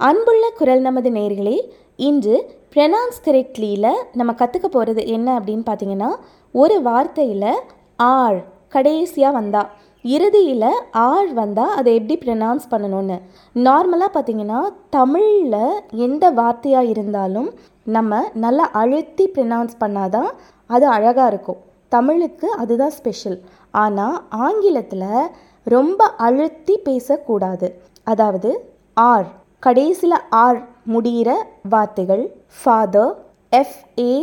அன்புள்ள குரல் நமது நேர்களே இன்று ப்ரெனான்ஸ் கரெக்ட்லியில் நம்ம கற்றுக்க போகிறது என்ன அப்படின்னு பார்த்தீங்கன்னா ஒரு வார்த்தையில் ஆர் கடைசியாக வந்தா இறுதியில் ஆர் வந்தால் அதை எப்படி ப்ரெனவுன்ஸ் பண்ணணும்னு நார்மலாக பார்த்தீங்கன்னா தமிழில் எந்த வார்த்தையாக இருந்தாலும் நம்ம நல்லா அழுத்தி ப்ரெனவுன்ஸ் பண்ணாதான் அது அழகாக இருக்கும் தமிழுக்கு அதுதான் ஸ்பெஷல் ஆனால் ஆங்கிலத்தில் ரொம்ப அழுத்தி பேசக்கூடாது அதாவது ஆர் கடைசியில் ஆர் முடிகிற வார்த்தைகள் ஃபாதர் எஃப்ஏ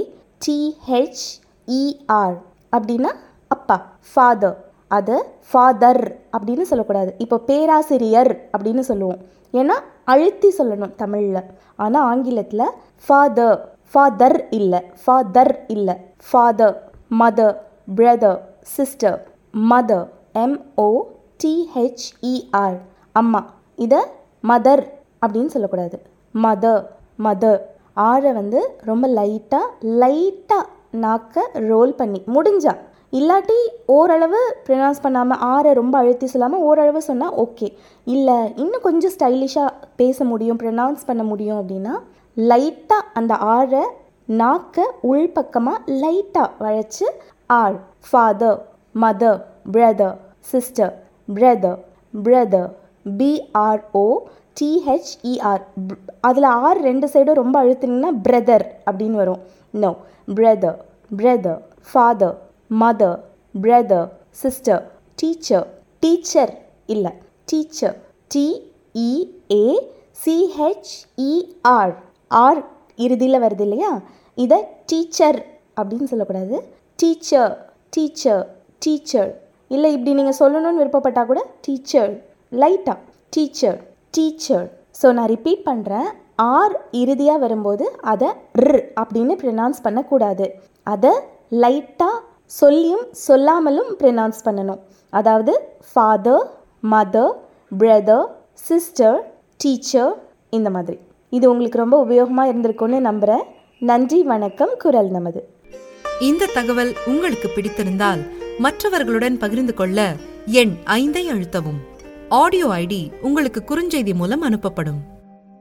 டிஹெச்இஆர் அப்படின்னா அப்பா ஃபாதர் அது ஃபாதர் அப்படின்னு சொல்லக்கூடாது இப்போ பேராசிரியர் அப்படின்னு சொல்லுவோம் ஏன்னா அழுத்தி சொல்லணும் தமிழில் ஆனால் ஆங்கிலத்தில் ஃபாதர் ஃபாதர் இல்லை ஃபாதர் இல்லை father mother brother sister mother M O T H E R அம்மா இதை மதர் அப்படின்னு சொல்லக்கூடாது மதர் மதர் ஆரை வந்து ரொம்ப லைட்டாக லைட்டாக நாக்க ரோல் பண்ணி முடிஞ்சா இல்லாட்டி ஓரளவு ப்ரொனவுன்ஸ் பண்ணாமல் ஆரை ரொம்ப அழுத்தி சொல்லாமல் ஓரளவு சொன்னால் ஓகே இல்லை இன்னும் கொஞ்சம் ஸ்டைலிஷாக பேச முடியும் ப்ரொனவுன்ஸ் பண்ண முடியும் அப்படின்னா லைட்டாக அந்த ஆரை நாக்க உள்பக்கமாக லைட்டாக வளைச்சு R father mother brother sister brother brother B R O T H E R அதில் ஆர் ரெண்டு சைடும் ரொம்ப அழுத்தினீங்கன்னா பிரதர் அப்படின்னு வரும் no brother brother father mother brother sister teacher teacher இல்லை டீச்சர் டிஇஏ சிஹெச்இஆர் ஆர் இறுதியில் வருது இல்லையா இதை டீச்சர் அப்படின்னு சொல்லக்கூடாது டீச்சர் டீச்சர் டீச்சர் இல்லை இப்படி நீங்கள் சொல்லணும்னு விருப்பப்பட்டால் கூட டீச்சர் லைட்டாக டீச்சர் டீச்சர் ஸோ நான் ரிப்பீட் பண்ணுறேன் ஆர் இறுதியாக வரும்போது அதை ர் அப்படின்னு ப்ரினவுன்ஸ் பண்ணக்கூடாது அதை லைட்டாக சொல்லியும் சொல்லாமலும் ப்ரினவுன்ஸ் பண்ணணும் அதாவது father mother brother sister teacher இந்த மாதிரி இது உங்களுக்கு ரொம்ப உபயோகமாக இருந்திருக்கும்னு நம்புகிறேன் நன்றி வணக்கம் குரல் நமது இந்த தகவல் உங்களுக்கு பிடித்திருந்தால் மற்றவர்களுடன் பகிர்ந்து கொள்ள எண் ஐந்தை அழுத்தவும் ஆடியோ ஐடி உங்களுக்கு குறுஞ்செய்தி மூலம் அனுப்பப்படும்